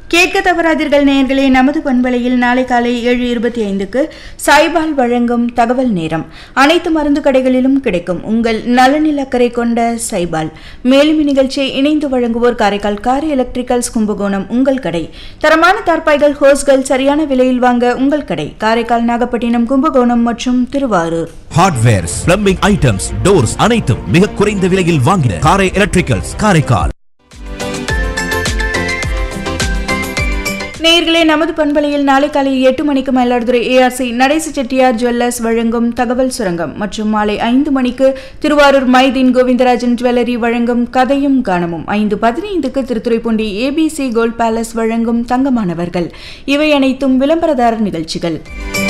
கேட்க தவறாதீர்கள் நேயர்களே நமது பண்பலையில் நாளை காலை ஏழு இருபத்தி ஐந்துக்கு சாய்பால் வழங்கும் தகவல் நேரம் அனைத்து மருந்து கடைகளிலும் கிடைக்கும் உங்கள் நலனில் அக்கறை கொண்ட சைபால் மேலும் இந்நிகழ்ச்சியை இணைந்து வழங்குவோர் காரைக்கால் கார் எலக்ட்ரிக்கல்ஸ் கும்பகோணம் உங்கள் கடை தரமான தார்பாய்கள் ஹோஸ்கள் சரியான விலையில் வாங்க உங்கள் கடை காரைக்கால் நாகப்பட்டினம் கும்பகோணம் மற்றும் Thiruvarur hardwares plumbing items doors அனைத்தும் மிக குறைந்த விலையில் வாங்கின காரை எலக்ட்ரிக்கல்ஸ் காரைக்கால் நேயர்களே நமது பண்பலையில் நாளை காலை எட்டு மணிக்கு மயிலாடுதுறை ஏஆர்சி நடேசு செட்டியார் ஜுவல்லர்ஸ் வழங்கும் தகவல் சுரங்கம் மற்றும் மாலை ஐந்து மணிக்கு திருவாரூர் மைதீன் கோவிந்தராஜன் ஜுவல்லரி வழங்கும் கதையும் கானமும் ஐந்து பதினைந்துக்கு திருத்துறைப்பூண்டி ஏபிசி கோல்ட் பேலஸ் வழங்கும் தங்கமானவர்கள் இவை அனைத்தும் விளம்பரதாரர் நிகழ்ச்சிகள்